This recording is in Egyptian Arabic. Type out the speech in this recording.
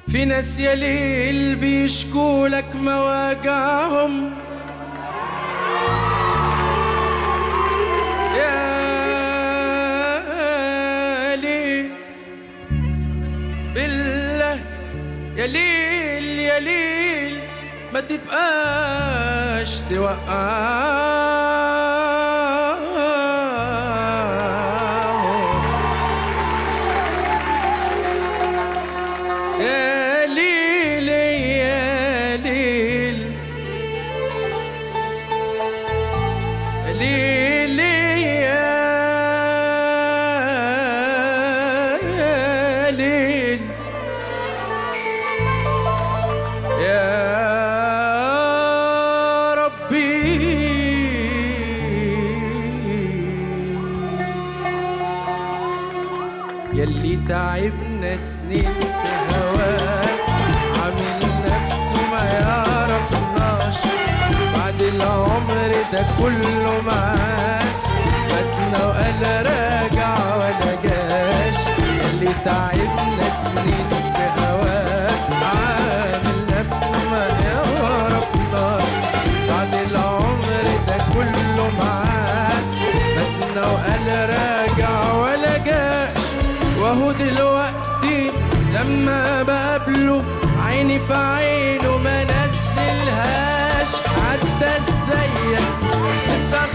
في ناس يا ليل بيشكوا لك مواجعهم يا ليل بالله يا ليل يا ليل ما تبقاش توقعهم يا ليل يا ليل يا ليل يا ليل يا ربي يلي تعبنا سنين في هواك عامل نفسه ما يعرفناش بعد العمر ده كله معاك فاتنا وقال راجع ولا جاش يلي تعبنا سنين في هواك عامل نفسه ما يعرفناش بعد العمر ده كله معاك فاتنا وقال راجع ولا جاش وهو دلوقتي لما بقابله عيني في عينه ما نزلهاش حتى ازيك